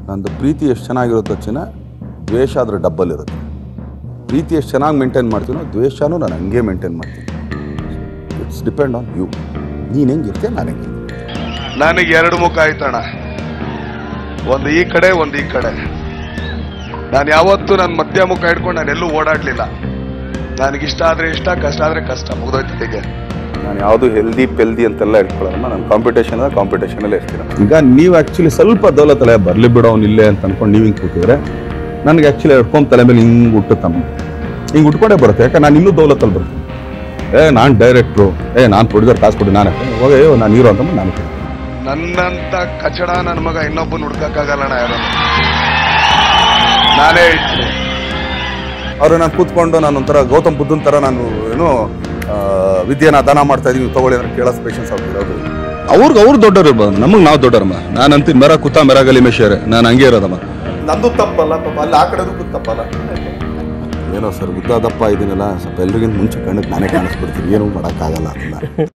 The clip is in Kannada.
ನಂದು ಪ್ರೀತಿ ಎಷ್ಟು ಚೆನ್ನಾಗಿರುತ್ತೋ ಚಿನ್ನ ದ್ವೇಷ ಅದ್ರ ಡಬ್ಬಲ್ ಇರುತ್ತೆ ಪ್ರೀತಿ ಎಷ್ಟು ಚೆನ್ನಾಗಿ ಮೇಂಟೈನ್ ಮಾಡ್ತೀನೋ ದ್ವೇಷನೂ ನಾನು ಹಂಗೆ ಮೇಂಟೈನ್ ಮಾಡ್ತೀನಿ ಇಟ್ಸ್ ಡಿಪೆಂಡ್ ಆನ್ ಯು ನೀನು ಹೆಂಗಿರ್ತೀಯ ನಾನು ಹೆಂಗೆ ನನಗೆ ಎರಡು ಮುಖ ಆಯ್ತಣ್ಣ ಒಂದು ಈ ಕಡೆ ಒಂದು ಈ ಕಡೆ ನಾನು ಯಾವತ್ತೂ ನನ್ನ ಮಧ್ಯ ಮುಖ ಹಿಡ್ಕೊಂಡು ನಾನು ಎಲ್ಲೂ ಓಡಾಡ್ಲಿಲ್ಲ ನನಗಿಷ್ಟ ಆದ್ರೆ ಇಷ್ಟ ಕಷ್ಟ ಆದ್ರೆ ಕಷ್ಟ ಮುಗ್ದೋಯ್ತು ಹೇಗೆ ನಾನು ಯಾವುದು ಹೆಲ್ದಿ ಪೆಲ್ದಿ ಅಂತೆಲ್ಲ ಇಟ್ಕೊಳ್ಳಲ್ಲ ನಾನು ಕಾಂಪಿಟೇಷನ್ ಕಾಂಪಿಟೇಷನಲ್ಲೇ ಇರ್ತೀನಿ ಈಗ ನೀವು ಆ್ಯಕ್ಚುಲಿ ಸ್ವಲ್ಪ ದೌಲತಲೆ ಬರಲಿ ಬಿಡೋ ಅವ್ನು ಇಲ್ಲೇ ಅಂತ ಅನ್ಕೊಂಡು ನೀವು ಹಿಂಗೆ ಕೂತಿದ್ರೆ ನನಗೆ ಆ್ಯಕ್ಚುಲಿ ಹಿಡ್ಕೊಂಡು ತಲೆ ಮೇಲೆ ಹಿಂಗೆ ಹುಟ್ಟುತ್ತಮ್ಮ ಹಿಂಗೆ ಉಟ್ಕೊಂಡೇ ಬರುತ್ತೆ ಯಾಕೆ ನಾನು ಇನ್ನೂ ದೌಲತಲ್ಲಿ ಬರ್ತೀನಿ ಏ ನಾನು ಡೈರೆಕ್ಟ್ರು ಏ ನಾನು ಪ್ರೊಡ್ಯೂಸರ್ ಕಾಸು ಕೊಡಿ ನಾನು ಹೋಗ ಏ ನಾನು ಹೀರೋ ಅಂತಂದು ನಾನು ಕೊಡ್ತೀನಿ. ನನ್ನಂತ ಕಚಡ ನನ್ನ ಮಗ ಇನ್ನೊಬ್ಬನ ಹುಡ್ಕಕ್ಕಾಗಲ್ಲಣ್ಣ ಯಾರು ನಾನೇ ಹೇಳ್ತೀನಿ ಅವರು ನಾನು ಕೂತ್ಕೊಂಡು ನಾನು ಒಂಥರ ಗೌತಮ್ ಬುದ್ಧನ ಥರ ನಾನು ಏನು ಆ, ವಿದ್ಯೆನ ದಾನ ಮಾಡ್ತಾ ಇದೀನಿ ತಗೊಳ್ಳಿ ಅಂದ್ರೆ ಕೇಳೋ ಪೇಷನ್ಸ್ ಆಗ್ತಿರೋದು ಅವ್ರಿಗೆ ಅವ್ರು ದೊಡ್ಡವ್ರು ಇರ್ಬೋದು ನಮಗೆ ನಾವು ದೊಡ್ಡವ್ರಮ್ಮ ನಾನು ಅಂತೀನಿ ಮೆರ ಕುತ್ತ ಮೆರ ಗಲಿ ಮೇಶೇರೆ ನಾನು ಹಂಗೆ ಇರೋದಮ್ಮ ನಂದು ತಪ್ಪಲ್ಲ ಪಾಪ ಅಲ್ಲಿ ಆ ಕಡೆದಕ್ಕೂ ತಪ್ಪಲ್ಲ ಏನೋ ಸರ್ ಉದ್ದ ದಪ್ಪ ಇದೀನಲ್ಲ ಸ್ವಲ್ಪ ಎಲ್ರಿಗಿಂತ ಮುಂಚೆ ಕಣ್ಣಕ್ಕೆ ನಾನೇ ಕಾಣಿಸ್ಬಿಡ್ತೀನಿ ಏನೂ ಮಾಡೋಕ್ಕಾಗಲ್ಲ ಅದನ್ನ